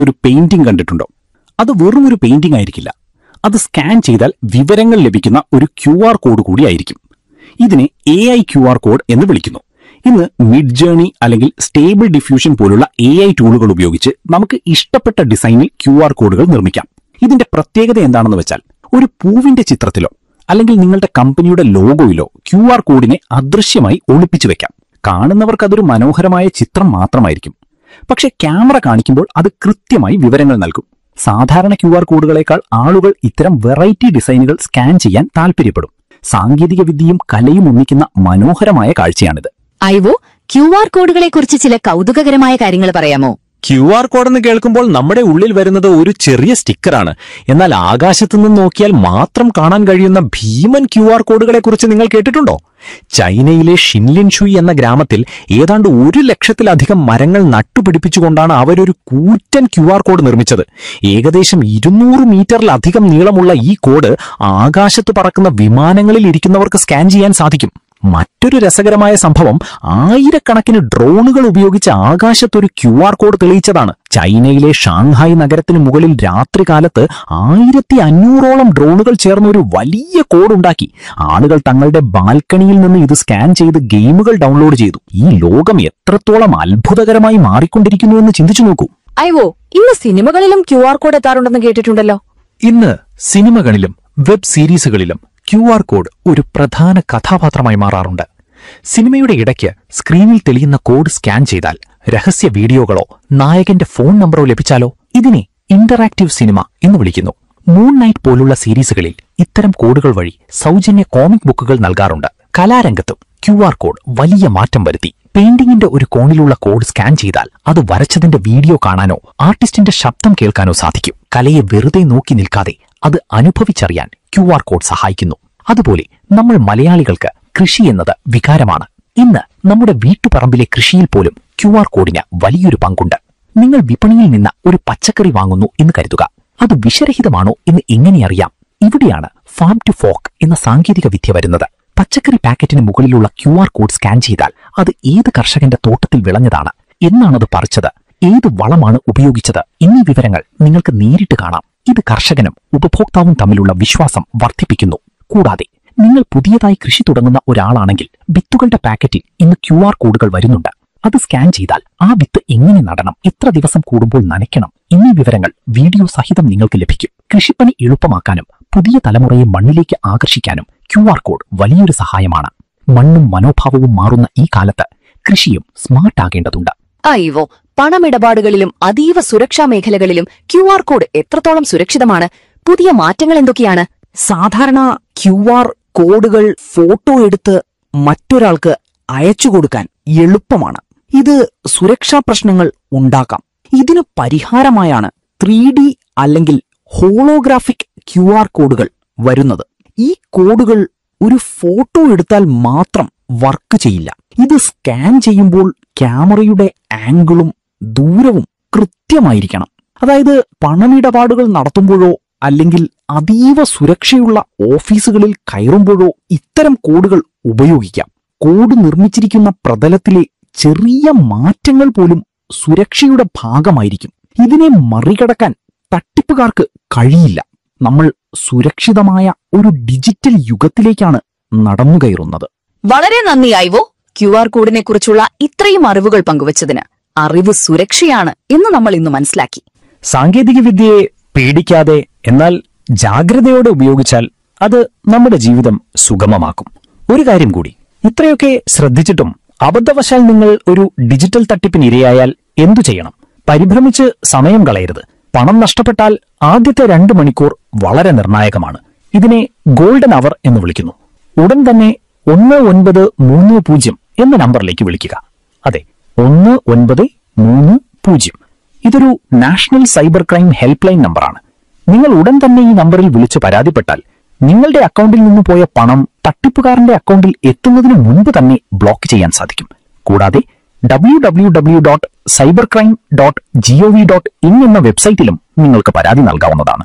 ഒരു പെയിന്റിംഗ് കണ്ടിട്ടുണ്ടോ അത് വെറും ഒരു പെയിന്റിംഗ് ആയിരിക്കില്ല അത് സ്കാൻ ചെയ്താൽ വിവരങ്ങൾ ലഭിക്കുന്ന ഒരു ക്യു ആർ കോഡ് കൂടിയായിരിക്കും ഇതിനെ A I Q R code എന്ന് വിളിക്കുന്നു ഇന്ന് മിഡ് ജേണി അല്ലെങ്കിൽ സ്റ്റേബിൾ ഡിഫ്യൂഷൻ പോലുള്ള എ ഐ ടൂളുകൾ ഉപയോഗിച്ച് നമുക്ക് ഇഷ്ടപ്പെട്ട ഡിസൈനിൽ ക്യു ആർ കോഡുകൾ നിർമ്മിക്കാം ഇതിന്റെ പ്രത്യേകത എന്താണെന്ന് വെച്ചാൽ ഒരു പൂവിന്റെ ചിത്രത്തിലോ അല്ലെങ്കിൽ നിങ്ങളുടെ കമ്പനിയുടെ ലോഗോയിലോ ക്യു ആർ കോഡിനെ അദൃശ്യമായി ഒളിപ്പിച്ചു വെക്കാം കാണുന്നവർക്ക് അതൊരു മനോഹരമായ ചിത്രം മാത്രമായിരിക്കും പക്ഷെ ക്യാമറ കാണിക്കുമ്പോൾ അത് കൃത്യമായി വിവരങ്ങൾ നൽകും സാധാരണ ക്യു ആർ കോഡുകളേക്കാൾ ആളുകൾ ഇത്തരം വെറൈറ്റി ഡിസൈനുകൾ സ്കാൻ ചെയ്യാൻ താല്പര്യപ്പെടും സാങ്കേതിക വിദ്യയും കലയും ഒന്നിക്കുന്ന മനോഹരമായ കാഴ്ചയാണിത് ഐവോ ക്യു ആർ കോഡുകളെ കുറിച്ച് ചില കൗതുകകരമായ കാര്യങ്ങൾ പറയാമോ ക്യു ആർ കോഡ് എന്ന് കേൾക്കുമ്പോൾ നമ്മുടെ ഉള്ളിൽ വരുന്നത് ഒരു ചെറിയ സ്റ്റിക്കറാണ് എന്നാൽ ആകാശത്തു നിന്ന് നോക്കിയാൽ മാത്രം കാണാൻ കഴിയുന്ന ഭീമൻ ക്യു ആർ കോഡുകളെ കുറിച്ച് നിങ്ങൾ കേട്ടിട്ടുണ്ടോ ചൈനയിലെ ഷിൻലിൻ ഷുയി എന്ന ഗ്രാമത്തിൽ ഏതാണ്ട് ഒരു ലക്ഷത്തിലധികം മരങ്ങൾ നട്ടുപിടിപ്പിച്ചുകൊണ്ടാണ് അവരൊരു കൂറ്റൻ ക്യു ആർ കോഡ് നിർമ്മിച്ചത് ഏകദേശം ഇരുന്നൂറ് മീറ്ററിലധികം നീളമുള്ള ഈ കോഡ് ആകാശത്ത് പറക്കുന്ന വിമാനങ്ങളിൽ ഇരിക്കുന്നവർക്ക് സ്കാൻ ചെയ്യാൻ സാധിക്കും മറ്റൊരു രസകരമായ സംഭവം ആയിരക്കണക്കിന് ഡ്രോണുകൾ ഉപയോഗിച്ച് ആകാശത്തൊരു ക്യു ആർ കോഡ് തെളിയിച്ചതാണ് ചൈനയിലെ ഷാങ്ഹായ് നഗരത്തിന് മുകളിൽ രാത്രികാലത്ത് ആയിരത്തി അഞ്ഞൂറോളം ഡ്രോണുകൾ ചേർന്ന ഒരു വലിയ കോഡ് ഉണ്ടാക്കി ആളുകൾ തങ്ങളുടെ ബാൽക്കണിയിൽ നിന്ന് ഇത് സ്കാൻ ചെയ്ത് ഗെയിമുകൾ ഡൗൺലോഡ് ചെയ്തു ഈ ലോകം എത്രത്തോളം അത്ഭുതകരമായി മാറിക്കൊണ്ടിരിക്കുന്നു എന്ന് ചിന്തിച്ചു നോക്കൂ ഐവോ ഇന്ന് സിനിമകളിലും ക്യു ആർ കോഡ് എത്താറുണ്ടെന്ന് കേട്ടിട്ടുണ്ടല്ലോ ഇന്ന് സിനിമകളിലും വെബ് സീരീസുകളിലും ക്യു ആർ കോഡ് ഒരു പ്രധാന കഥാപാത്രമായി മാറാറുണ്ട് സിനിമയുടെ ഇടയ്ക്ക് സ്ക്രീനിൽ തെളിയുന്ന കോഡ് സ്കാൻ ചെയ്താൽ രഹസ്യ വീഡിയോകളോ നായകന്റെ ഫോൺ നമ്പറോ ലഭിച്ചാലോ ഇതിനെ ഇന്ററാക്റ്റീവ് സിനിമ എന്ന് വിളിക്കുന്നു മൂൺ നൈറ്റ് പോലുള്ള സീരീസുകളിൽ ഇത്തരം കോഡുകൾ വഴി സൗജന്യ കോമിക് ബുക്കുകൾ നൽകാറുണ്ട് കലാരംഗത്തും ക്യു ആർ കോഡ് വലിയ മാറ്റം വരുത്തി പെയിന്റിംഗിന്റെ ഒരു കോണിലുള്ള കോഡ് സ്കാൻ ചെയ്താൽ അത് വരച്ചതിന്റെ വീഡിയോ കാണാനോ ആർട്ടിസ്റ്റിന്റെ ശബ്ദം കേൾക്കാനോ സാധിക്കും കലയെ വെറുതെ നോക്കി നിൽക്കാതെ അത് അനുഭവിച്ചറിയാൻ ക്യു ആർ കോഡ് സഹായിക്കുന്നു അതുപോലെ നമ്മൾ മലയാളികൾക്ക് കൃഷി എന്നത് വികാരമാണ് ഇന്ന് നമ്മുടെ വീട്ടുപറമ്പിലെ കൃഷിയിൽ പോലും ക്യു ആർ കോഡിന് വലിയൊരു പങ്കുണ്ട് നിങ്ങൾ വിപണിയിൽ നിന്ന് ഒരു പച്ചക്കറി വാങ്ങുന്നു എന്ന് കരുതുക അത് വിഷരഹിതമാണോ എന്ന് എങ്ങനെ അറിയാം ഇവിടെയാണ് ഫാം ടു ഫോക്ക് എന്ന സാങ്കേതിക വിദ്യ വരുന്നത് പച്ചക്കറി പാക്കറ്റിന് മുകളിലുള്ള ക്യു ആർ കോഡ് സ്കാൻ ചെയ്താൽ അത് ഏത് കർഷകന്റെ തോട്ടത്തിൽ വിളഞ്ഞതാണ് എന്നാണത് പറിച്ചത് ഏത് വളമാണ് ഉപയോഗിച്ചത് എന്നീ വിവരങ്ങൾ നിങ്ങൾക്ക് നേരിട്ട് കാണാം ഇത് കർഷകനും ഉപഭോക്താവും തമ്മിലുള്ള വിശ്വാസം വർദ്ധിപ്പിക്കുന്നു കൂടാതെ നിങ്ങൾ പുതിയതായി കൃഷി തുടങ്ങുന്ന ഒരാളാണെങ്കിൽ വിത്തുകളുടെ പാക്കറ്റിൽ ഇന്ന് ക്യു ആർ കോഡുകൾ വരുന്നുണ്ട് അത് സ്കാൻ ചെയ്താൽ ആ വിത്ത് എങ്ങനെ നടണം എത്ര ദിവസം കൂടുമ്പോൾ നനയ്ക്കണം എന്നീ വിവരങ്ങൾ വീഡിയോ സഹിതം നിങ്ങൾക്ക് ലഭിക്കും കൃഷിപ്പണി എളുപ്പമാക്കാനും പുതിയ തലമുറയെ മണ്ണിലേക്ക് ആകർഷിക്കാനും ക്യു ആർ കോഡ് വലിയൊരു സഹായമാണ് മണ്ണും മനോഭാവവും മാറുന്ന ഈ കാലത്ത് കൃഷിയും സ്മാർട്ട് ആകേണ്ടതുണ്ട് ഐവോ പണമിടപാടുകളിലും അതീവ സുരക്ഷാ മേഖലകളിലും ക്യു ആർ കോഡ് എത്രത്തോളം സുരക്ഷിതമാണ് പുതിയ മാറ്റങ്ങൾ എന്തൊക്കെയാണ് സാധാരണ ക്യു ആർ കോഡുകൾ ഫോട്ടോ എടുത്ത് മറ്റൊരാൾക്ക് അയച്ചു കൊടുക്കാൻ എളുപ്പമാണ് ഇത് സുരക്ഷാ പ്രശ്നങ്ങൾ ഉണ്ടാക്കാം ഇതിന് പരിഹാരമായാണ് ത്രീ ഡി അല്ലെങ്കിൽ ഹോളോഗ്രാഫിക് ക്യു ആർ കോഡുകൾ വരുന്നത് ഈ കോഡുകൾ ഒരു ഫോട്ടോ എടുത്താൽ മാത്രം വർക്ക് ചെയ്യില്ല ഇത് സ്കാൻ ചെയ്യുമ്പോൾ ക്യാമറയുടെ ആംഗിളും ദൂരവും കൃത്യമായിരിക്കണം അതായത് പണമിടപാടുകൾ നടത്തുമ്പോഴോ അല്ലെങ്കിൽ അതീവ സുരക്ഷയുള്ള ഓഫീസുകളിൽ കയറുമ്പോഴോ ഇത്തരം കോഡുകൾ ഉപയോഗിക്കാം കോഡ് നിർമ്മിച്ചിരിക്കുന്ന പ്രതലത്തിലെ ചെറിയ മാറ്റങ്ങൾ പോലും സുരക്ഷയുടെ ഭാഗമായിരിക്കും ഇതിനെ മറികടക്കാൻ തട്ടിപ്പുകാർക്ക് കഴിയില്ല നമ്മൾ സുരക്ഷിതമായ ഒരു ഡിജിറ്റൽ യുഗത്തിലേക്കാണ് നടന്നുകയറുന്നത് വളരെ നന്ദി ഐവോ ക്യു ആർ കോഡിനെ കുറിച്ചുള്ള ഇത്രയും അറിവുകൾ പങ്കുവച്ചതിന് അറിവ് സുരക്ഷയാണ് എന്ന് നമ്മൾ ഇന്ന് മനസ്സിലാക്കി സാങ്കേതിക വിദ്യയെ പേടിക്കാതെ എന്നാൽ ജാഗ്രതയോടെ ഉപയോഗിച്ചാൽ അത് നമ്മുടെ ജീവിതം സുഗമമാക്കും ഒരു കാര്യം കൂടി ഇത്രയൊക്കെ ശ്രദ്ധിച്ചിട്ടും അബദ്ധവശാൽ നിങ്ങൾ ഒരു ഡിജിറ്റൽ തട്ടിപ്പിന് ഇരയായാൽ എന്തു ചെയ്യണം പരിഭ്രമിച്ച് സമയം കളയരുത് പണം നഷ്ടപ്പെട്ടാൽ ആദ്യത്തെ രണ്ട് മണിക്കൂർ വളരെ നിർണായകമാണ് ഇതിനെ ഗോൾഡൻ അവർ എന്ന് വിളിക്കുന്നു ഉടൻ തന്നെ ഒന്ന് ഒൻപത് മൂന്ന് പൂജ്യം എന്ന നമ്പറിലേക്ക് വിളിക്കുക അതെ ഒന്ന് ഒൻപത് മൂന്ന് പൂജ്യം ഇതൊരു national cyber crime help line നമ്പറാണ് നിങ്ങൾ ഉടൻ തന്നെ ഈ നമ്പറിൽ വിളിച്ച് പരാതിപ്പെട്ടാൽ നിങ്ങളുടെ അക്കൗണ്ടിൽ നിന്ന് പോയ പണം തട്ടിപ്പുകാരന്റെ അക്കൗണ്ടിൽ എത്തുന്നതിന് മുൻപ് തന്നെ ബ്ലോക്ക് ചെയ്യാൻ സാധിക്കും കൂടാതെ W W W dot cyber crime dot G O V dot in എന്ന വെബ്സൈറ്റിലും നിങ്ങൾക്ക് പരാതി നൽകാവുന്നതാണ്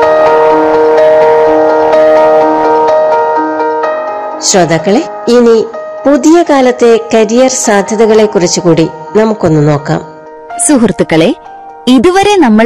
ശ്രോതാക്കളെ ഇനി പുതിയ കാലത്തെ കരിയർ സാധ്യതകളെ കുറിച്ച് കൂടി നമുക്കൊന്ന് നോക്കാം സുഹൃത്തുക്കളെ ഇതുവരെ നമ്മൾ